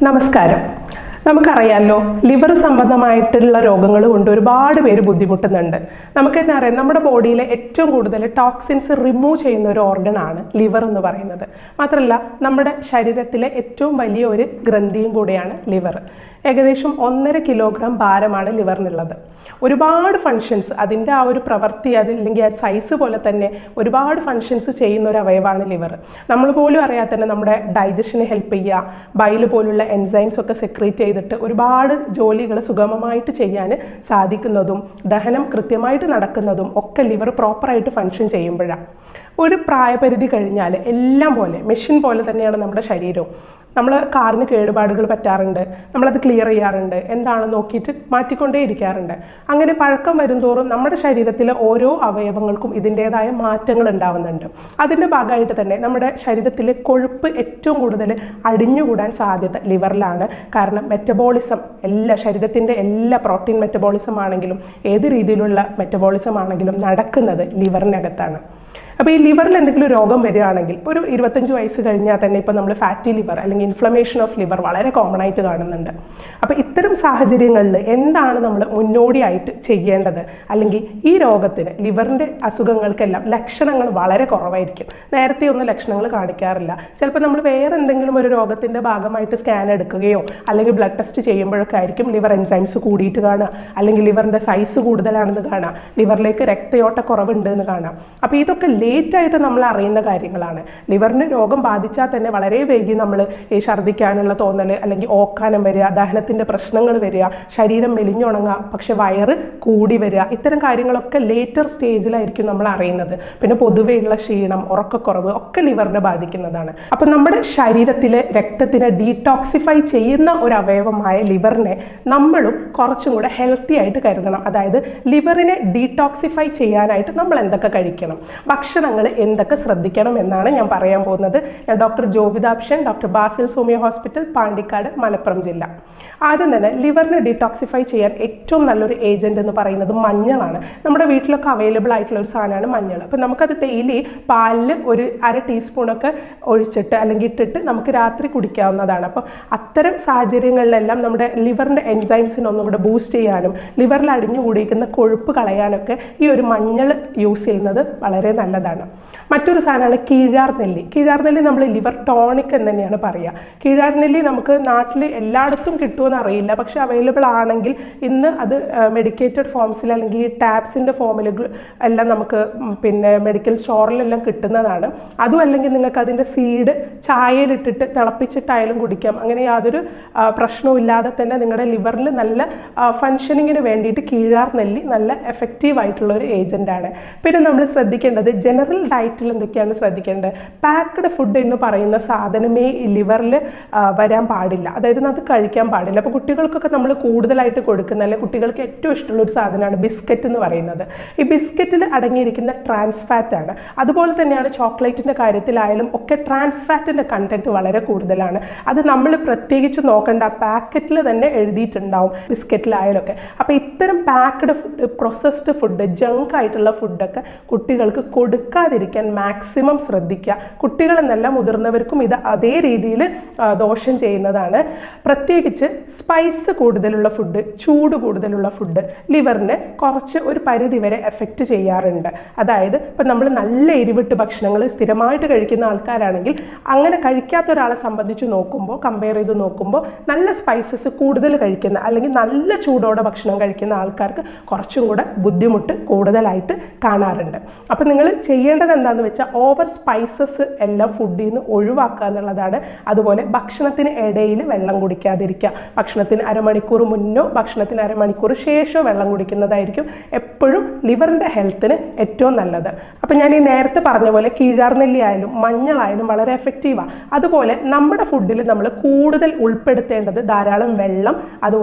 നമസ്കാരം നമുക്കറിയാമല്ലോ ലിവർ സംബന്ധമായിട്ടുള്ള രോഗങ്ങൾ കൊണ്ട് ഒരുപാട് പേര് ബുദ്ധിമുട്ടുന്നുണ്ട് നമുക്ക് തന്നെ അറിയാം നമ്മുടെ ബോഡിയിലെ ഏറ്റവും കൂടുതൽ ടോക്സിൻസ് റിമൂവ് ചെയ്യുന്ന ഒരു ഓർഗനാണ് ലിവർ എന്ന് പറയുന്നത് മാത്രമല്ല നമ്മുടെ ശരീരത്തിലെ ഏറ്റവും വലിയ ഒരു ഗ്രന്ഥിയും കൂടിയാണ് ലിവർ ഏകദേശം ഒന്നര കിലോഗ്രാം ഭാരമാണ് ലിവറിനുള്ളത് ഒരുപാട് ഫങ്ഷൻസ് അതിൻ്റെ ആ ഒരു പ്രവൃത്തി അത് അല്ലെങ്കിൽ ആ സൈസ് പോലെ തന്നെ ഒരുപാട് ഫങ്ഷൻസ് ചെയ്യുന്ന ഒരു അവയവമാണ് ലിവർ നമ്മൾ പോലും അറിയാതെ തന്നെ നമ്മുടെ ഡൈജഷന് ഹെൽപ്പ് ചെയ്യുക ബൈല് പോലുള്ള എൻസൈംസ് ഒക്കെ സെക്രീറ്റ് ചെയ്തിട്ട് ഒരുപാട് ജോലികൾ സുഗമമായിട്ട് ചെയ്യാൻ സാധിക്കുന്നതും ദഹനം കൃത്യമായിട്ട് നടക്കുന്നതും ഒക്കെ ലിവർ പ്രോപ്പറായിട്ട് ഫങ്ഷൻ ചെയ്യുമ്പോഴാണ് ഒരു പ്രായപരിധി കഴിഞ്ഞാൽ എല്ലാം പോലെ മെഷീൻ പോലെ തന്നെയാണ് നമ്മുടെ ശരീരവും നമ്മൾ കാറിന് കേടുപാടുകൾ പറ്റാറുണ്ട് നമ്മളത് ക്ലിയർ ചെയ്യാറുണ്ട് എന്താണ് നോക്കിയിട്ട് മാറ്റിക്കൊണ്ടേ ഇരിക്കാറുണ്ട് അങ്ങനെ പഴക്കം വരുംതോറും നമ്മുടെ ശരീരത്തിലെ ഓരോ അവയവങ്ങൾക്കും ഇതിൻ്റേതായ മാറ്റങ്ങൾ ഉണ്ടാവുന്നുണ്ട് അതിൻ്റെ ഭാഗമായിട്ട് തന്നെ നമ്മുടെ ശരീരത്തിലെ കൊഴുപ്പ് ഏറ്റവും കൂടുതൽ അടിഞ്ഞുകൂടാൻ സാധ്യത ലിവറിലാണ് കാരണം മെറ്റബോളിസം എല്ലാ ശരീരത്തിൻ്റെ എല്ലാ പ്രോട്ടീൻ മെറ്റബോളിസം ആണെങ്കിലും ഏത് രീതിയിലുള്ള മെറ്റബോളിസം ആണെങ്കിലും നടക്കുന്നത് ലിവറിനകത്താണ് അപ്പോൾ ഈ ലിവറിൽ എന്തെങ്കിലും രോഗം വരികയാണെങ്കിൽ ഇപ്പോൾ ഒരു ഇരുപത്തഞ്ച് വയസ്സ് കഴിഞ്ഞാൽ തന്നെ ഇപ്പോൾ നമ്മൾ ഫാറ്റി ലിവർ അല്ലെങ്കിൽ ഇൻഫ്ലമേഷൻ ഓഫ് ലിവർ വളരെ കോമൺ ആയിട്ട് കാണുന്നുണ്ട് അപ്പോൾ ഇത്തരം സാഹചര്യങ്ങളിൽ എന്താണ് നമ്മൾ മുന്നോടിയായിട്ട് ചെയ്യേണ്ടത് അല്ലെങ്കിൽ ഈ രോഗത്തിന് ലിവറിൻ്റെ അസുഖങ്ങൾക്കെല്ലാം ലക്ഷണങ്ങൾ വളരെ കുറവായിരിക്കും നേരത്തെ ഒന്നും ലക്ഷണങ്ങൾ കാണിക്കാറില്ല ചിലപ്പോൾ നമ്മൾ വേറെ എന്തെങ്കിലും ഒരു രോഗത്തിൻ്റെ ഭാഗമായിട്ട് സ്കാൻ എടുക്കുകയോ അല്ലെങ്കിൽ ബ്ലഡ് ടെസ്റ്റ് ചെയ്യുമ്പോഴൊക്കെ ആയിരിക്കും ലിവർ എൻസൈംസ് കൂടിയിട്ട് കാണുക അല്ലെങ്കിൽ ലിവറിൻ്റെ സൈസ് കൂടുതലാണെന്ന് കാണാം ലിവറിലേക്ക് രക്തയോട്ട കുറവുണ്ട് എന്ന് കാണാം അപ്പോൾ ഇതൊക്കെ ലേറ്റ് ആയിട്ട് നമ്മൾ അറിയുന്ന കാര്യങ്ങളാണ് ലിവറിന് രോഗം ബാധിച്ചാൽ തന്നെ വളരെ വൈകി നമ്മൾ ഈ ഛർദ്ദിക്കാനുള്ള തോന്നൽ അല്ലെങ്കിൽ ഓക്കാനം വരിക ദഹനത്തിൻ്റെ പ്രശ്നങ്ങൾ വരിക ശരീരം മെലിഞ്ഞുണങ്ങുക പക്ഷെ വയറ് കൂടി വരിക ഇത്തരം കാര്യങ്ങളൊക്കെ ലേറ്റർ സ്റ്റേജിലായിരിക്കും നമ്മൾ അറിയുന്നത് പിന്നെ പൊതുവെയുള്ള ക്ഷീണം ഉറക്കക്കുറവ് ഒക്കെ ലിവറിനെ ബാധിക്കുന്നതാണ് അപ്പം നമ്മുടെ ശരീരത്തിലെ രക്തത്തിനെ ഡീടോക്സിഫൈ ചെയ്യുന്ന ഒരു അവയവമായ ലിവറിനെ നമ്മളും കുറച്ചും കൂടെ ഹെൽത്തി ആയിട്ട് കരുതണം അതായത് ലിവറിനെ ഡീടോക്സിഫൈ ചെയ്യാനായിട്ട് നമ്മൾ എന്തൊക്കെ കഴിക്കണം ഭക്ഷണങ്ങൾ എന്തൊക്കെ ശ്രദ്ധിക്കണം എന്നാണ് ഞാൻ പറയാൻ പോകുന്നത് ഞാൻ ഡോക്ടർ ജോബിതാപ്ഷൻ ഡോക്ടർ ബാസിൽ സോമിയ ഹോസ്പിറ്റൽ പാണ്ടിക്കാട് മലപ്പുറം ജില്ല ആദ്യം തന്നെ ലിവറിനെ ഡീടോക്സിഫൈ ചെയ്യാൻ ഏറ്റവും നല്ലൊരു ഏജൻറ് എന്ന് പറയുന്നത് മഞ്ഞളാണ് നമ്മുടെ വീട്ടിലൊക്കെ അവൈലബിൾ ആയിട്ടുള്ള ഒരു സാധനമാണ് മഞ്ഞൾ അപ്പോൾ നമുക്കത് ഡെയിലി പാലിൽ ഒരു അര ടീസ്പൂണൊക്കെ ഒഴിച്ചിട്ട് അല്ലെങ്കിൽ ഇട്ടിട്ട് നമുക്ക് രാത്രി കുടിക്കാവുന്നതാണ് അപ്പോൾ അത്തരം സാഹചര്യങ്ങളിലെല്ലാം നമ്മുടെ ലിവറിൻ്റെ എൻസൈംസിനെ ഒന്നും കൂടെ ബൂസ്റ്റ് ചെയ്യാനും ലിവറിൽ അടിഞ്ഞുകൂടിയിരിക്കുന്ന കൊഴുപ്പ് കളയാനൊക്കെ ഈ ഒരു മഞ്ഞൾ യൂസ് ചെയ്യുന്നത് വളരെ നല്ലതാണ് മറ്റൊരു സാധനമാണ് കീഴാർ നെല്ലി കീഴാർ നെല്ലി നമ്മൾ ലിവർ ടോണിക് എന്ന് തന്നെയാണ് പറയുക കീഴാർ നെല്ലി നമുക്ക് നാട്ടിൽ എല്ലായിടത്തും കിട്ടുമെന്ന് അറിയില്ല പക്ഷെ അവൈലബിൾ ആണെങ്കിൽ ഇന്ന് അത് മെഡിക്കേറ്റഡ് ഫോംസിൽ അല്ലെങ്കിൽ ടാബ്സിൻ്റെ ഫോമിൽ എല്ലാം നമുക്ക് ഉം, പിന്നെ മെഡിക്കൽ സ്റ്റോറിലെല്ലാം കിട്ടുന്നതാണ് അതും അല്ലെങ്കിൽ നിങ്ങൾക്ക് അതിൻ്റെ സീഡ് ചായയിലിട്ടിട്ട് തിളപ്പിച്ചിട്ടായാലും കുടിക്കാം അങ്ങനെ യാതൊരു ആ, പ്രശ്നവും ഇല്ലാതെ തന്നെ നിങ്ങളുടെ ലിവറിൽ നല്ല ഫങ്ഷനിങ്ങിന് വേണ്ടിയിട്ട് കീഴാർ നെല്ലി നല്ല എഫക്റ്റീവ് ആയിട്ടുള്ള ഒരു ഏജൻ്റാണ് പിന്നെ നമ്മൾ ശ്രദ്ധിക്കേണ്ടത് ജനറൽ ഡയറ്റിൽ എന്തൊക്കെയാണ് ശ്രദ്ധിക്കേണ്ടത് പാക്ക്ഡ് ഫുഡ് എന്ന് പറയുന്ന സാധനമേ ഈ ലിവറിൽ വരാൻ പാടില്ല അതായത് അത് കഴിക്കാൻ പാടില്ല അപ്പോൾ കുട്ടികൾക്കൊക്കെ നമ്മൾ കൂടുതലായിട്ട് കൊടുക്കുന്ന അല്ലെങ്കിൽ കുട്ടികൾക്ക് ഏറ്റവും ഇഷ്ടമുള്ള ഒരു സാധനമാണ് ബിസ്ക്കറ്റ് എന്ന് പറയുന്നത് ഈ ബിസ്ക്കറ്റിൽ അടങ്ങിയിരിക്കുന്ന ട്രാൻസ് ഫാറ്റ് ആണ് അതുപോലെ തന്നെയാണ് ചോക്ലേറ്റിൻ്റെ കാര്യത്തിലായാലും ഒക്കെ ട്രാൻസ് ഫാറ്റിൻ്റെ കണ്ടന്റ് വളരെ കൂടുതലാണ് അത് നമ്മൾ പ്രത്യേകിച്ച് നോക്കേണ്ട പാക്കറ്റിൽ തന്നെ എഴുതിയിട്ടുണ്ടാവും ബിസ്ക്കറ്റിലായാലും ഒക്കെ അപ്പോൾ ഇത്തരം packed food processed food junk ആയിട്ടുള്ള ഫുഡൊക്കെ കുട്ടികൾക്ക് കൊടുക്കാതിരിക്കാൻ മാക്സിമം ശ്രദ്ധിക്കുക കുട്ടികളെന്നല്ല മുതിർന്നവർക്കും ഇത് അതേ രീതിയിൽ ദോഷം ചെയ്യുന്നതാണ് പ്രത്യേകിച്ച് സ്പൈസ് കൂടുതലുള്ള ഫുഡ് ചൂട് കൂടുതലുള്ള ഫുഡ് ലിവറിനെ കുറച്ച് ഒരു പരിധി വരെ എഫക്റ്റ് ചെയ്യാറുണ്ട് അതായത് ഇപ്പം നമ്മൾ നല്ല എരിവിട്ട് ഭക്ഷണങ്ങൾ സ്ഥിരമായിട്ട് കഴിക്കുന്ന ആൾക്കാരാണെങ്കിൽ അങ്ങനെ കഴിക്കാത്ത ഒരാളെ സംബന്ധിച്ച് നോക്കുമ്പോൾ കമ്പയർ ചെയ്ത് നോക്കുമ്പോൾ നല്ല സ്പൈസസ് കൂടുതൽ കഴിക്കുന്ന അല്ലെങ്കിൽ നല്ല ചൂടോടെ ഭക്ഷണം കഴിക്കുന്ന ആൾക്കാർക്ക് കുറച്ചും കൂടെ ബുദ്ധിമുട്ട് കൂടുതലായിട്ട് കാണാറുണ്ട് അപ്പം നിങ്ങൾ ചെയ്യേണ്ടത് എന്താണെന്ന് വെച്ചാൽ ഓവർ സ്പൈസസ് എല്ലാം ഫുഡിൽ നിന്ന് ഒഴിവാക്കുക എന്നുള്ളതാണ് അതുപോലെ ഭക്ഷണത്തിന് ഇടയിൽ വെള്ളം കുടിക്കാതിരിക്കുക ഭക്ഷണത്തിന് അരമണിക്കൂർ മുന്നോ ഭക്ഷണത്തിന് അരമണിക്കൂർ ശേഷമോ വെള്ളം കുടിക്കുന്നതായിരിക്കും എപ്പോഴും ലിവറിൻ്റെ ഹെൽത്തിന് ഏറ്റവും നല്ലത് അപ്പം ഞാൻ ഈ നേരത്തെ പറഞ്ഞ പോലെ കീഴാർനെല്ലി ആയാലും മഞ്ഞളായാലും വളരെ എഫക്റ്റീവാണ് അതുപോലെ നമ്മുടെ ഫുഡിൽ നമ്മൾ കൂടുതൽ ഉൾപ്പെടുത്തേണ്ടത് ധാരാളം വെള്ളം അതുപോലെ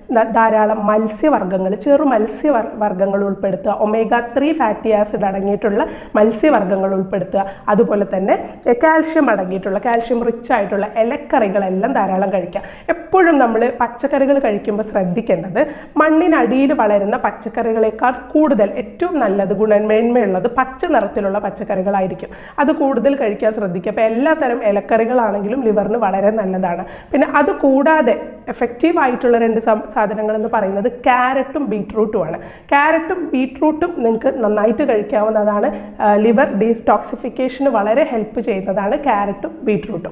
ധ- ധാരാളം മത്സ്യവർഗ്ഗങ്ങൾ ചെറു മത്സ്യ വർഗ്ഗങ്ങൾ ഉൾപ്പെടുത്തുക ഒമേഗ ത്രീ ഫാറ്റി ആസിഡ് അടങ്ങിയിട്ടുള്ള മത്സ്യവർഗ്ഗങ്ങൾ ഉൾപ്പെടുത്തുക അതുപോലെ തന്നെ കാൽഷ്യം അടങ്ങിയിട്ടുള്ള കാൽഷ്യം റിച്ച് ആയിട്ടുള്ള ഇലക്കറികളെല്ലാം ധാരാളം കഴിക്കുക എപ്പോഴും നമ്മൾ പച്ചക്കറികൾ കഴിക്കുമ്പോൾ ശ്രദ്ധിക്കേണ്ടത് മണ്ണിനടിയിൽ വളരുന്ന പച്ചക്കറികളെക്കാൾ കൂടുതൽ ഏറ്റവും നല്ലത് ഗുണമേന്മയുള്ളത് പച്ച നിറത്തിലുള്ള പച്ചക്കറികളായിരിക്കും അത് കൂടുതൽ കഴിക്കാൻ ശ്രദ്ധിക്കുക അപ്പോൾ എല്ലാത്തരം ഇലക്കറികളാണെങ്കിലും ലിവറിന് വളരെ നല്ലതാണ് പിന്നെ അത് കൂടാതെ എഫക്റ്റീവ് ആയിട്ടുള്ള രണ്ട് സം- സാധനങ്ങൾ എന്ന് പറയുന്നത് ക്യാരറ്റും ബീട്രൂട്ടുമാണ് ക്യാരറ്റും ബീട്രൂട്ടും നിങ്ങൾക്ക് നന്നായിട്ട് കഴിക്കാവുന്നതാണ് ലിവർ ഡീസ്റ്റോക്സിഫിക്കേഷന് വളരെ ഹെൽപ്പ് ചെയ്യുന്നതാണ് ക്യാരറ്റും ബീട്രൂട്ടും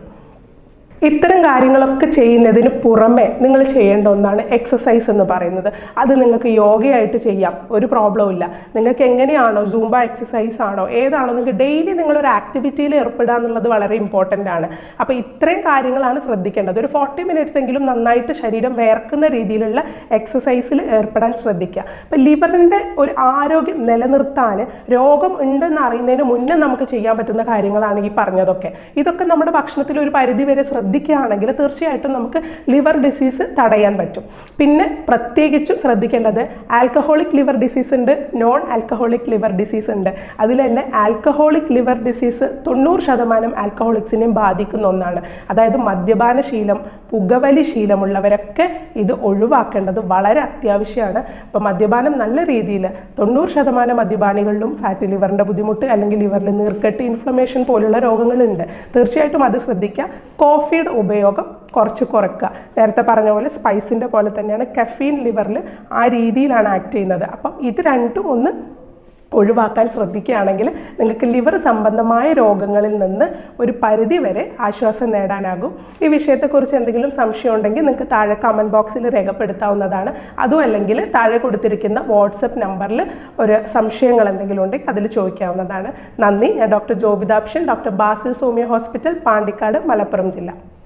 ഇത്തരം കാര്യങ്ങളൊക്കെ ചെയ്യുന്നതിന് പുറമെ നിങ്ങൾ ചെയ്യേണ്ട ഒന്നാണ് എക്സസൈസ് എന്ന് പറയുന്നത് അത് നിങ്ങൾക്ക് യോഗയായിട്ട് ചെയ്യാം ഒരു പ്രോബ്ലവും ഇല്ല നിങ്ങൾക്ക് എങ്ങനെയാണോ സൂംബ എക്സസൈസ് ആണോ ഏതാണോ നിങ്ങൾക്ക് ഡെയിലി നിങ്ങളൊരു ആക്ടിവിറ്റിയിൽ ഏർപ്പെടുക എന്നുള്ളത് വളരെ ഇമ്പോർട്ടൻ്റ് ആണ് അപ്പോൾ ഇത്രയും കാര്യങ്ങളാണ് ശ്രദ്ധിക്കേണ്ടത് ഒരു ഫോർട്ടി മിനിറ്റ്സ് എങ്കിലും നന്നായിട്ട് ശരീരം വേർക്കുന്ന രീതിയിലുള്ള എക്സസൈസിൽ ഏർപ്പെടാൻ ശ്രദ്ധിക്കുക അപ്പോൾ ലിവറിൻ്റെ ഒരു ആരോഗ്യം നിലനിർത്താൻ രോഗം ഉണ്ടെന്ന് അറിയുന്നതിന് മുന്നേ നമുക്ക് ചെയ്യാൻ പറ്റുന്ന കാര്യങ്ങളാണ് ഈ പറഞ്ഞതൊക്കെ ഇതൊക്കെ നമ്മുടെ ഭക്ഷണത്തിൽ ഒരു പരിധി വരെ ശ്രദ്ധിക്കുകയാണെങ്കിൽ തീർച്ചയായിട്ടും നമുക്ക് ലിവർ ഡിസീസ് തടയാൻ പറ്റും പിന്നെ പ്രത്യേകിച്ചും ശ്രദ്ധിക്കേണ്ടത് ആൽക്കഹോളിക് ലിവർ ഡിസീസ് ഉണ്ട് നോൺ ആൽക്കഹോളിക് ലിവർ ഡിസീസ് ഉണ്ട് അതിൽ തന്നെ ആൽക്കഹോളിക് ലിവർ ഡിസീസ് തൊണ്ണൂറ് ശതമാനം ആൽക്കഹോളിക്സിനെയും ബാധിക്കുന്ന ഒന്നാണ് അതായത് മദ്യപാന ശീലം പുകവലി ശീലമുള്ളവരൊക്കെ ഇത് ഒഴിവാക്കേണ്ടത് വളരെ അത്യാവശ്യമാണ് അപ്പോൾ മദ്യപാനം നല്ല രീതിയിൽ തൊണ്ണൂറ് ശതമാനം മദ്യപാനികളിലും ഫാറ്റി ലിവറിൻ്റെ ബുദ്ധിമുട്ട് അല്ലെങ്കിൽ ലിവറിൽ നീർക്കെട്ട് ഇൻഫ്ലമേഷൻ പോലുള്ള രോഗങ്ങളുണ്ട് തീർച്ചയായിട്ടും അത് ശ്രദ്ധിക്കുക കോഫിയുടെ ഉപയോഗം കുറച്ച് കുറയ്ക്കുക നേരത്തെ പറഞ്ഞ പോലെ സ്പൈസിൻ്റെ പോലെ തന്നെയാണ് കഫീൻ ലിവറിൽ ആ രീതിയിലാണ് ആക്ട് ചെയ്യുന്നത് അപ്പം ഇത് രണ്ടും ഒന്ന് ഒഴിവാക്കാൻ ശ്രദ്ധിക്കുകയാണെങ്കിൽ നിങ്ങൾക്ക് ലിവർ സംബന്ധമായ രോഗങ്ങളിൽ നിന്ന് ഒരു പരിധി വരെ ആശ്വാസം നേടാനാകും ഈ വിഷയത്തെക്കുറിച്ച് എന്തെങ്കിലും സംശയം ഉണ്ടെങ്കിൽ നിങ്ങൾക്ക് താഴെ കമൻറ്റ് ബോക്സിൽ രേഖപ്പെടുത്താവുന്നതാണ് അതും അല്ലെങ്കിൽ താഴെ കൊടുത്തിരിക്കുന്ന വാട്സപ്പ് നമ്പറിൽ ഒരു സംശയങ്ങൾ എന്തെങ്കിലും ഉണ്ടെങ്കിൽ അതിൽ ചോദിക്കാവുന്നതാണ് നന്ദി ഞാൻ ഡോക്ടർ ജോബിതാപ്ഷൻ ഡോക്ടർ ബാസിൽ സോമ്യ ഹോസ്പിറ്റൽ പാണ്ടിക്കാട് മലപ്പുറം ജില്ല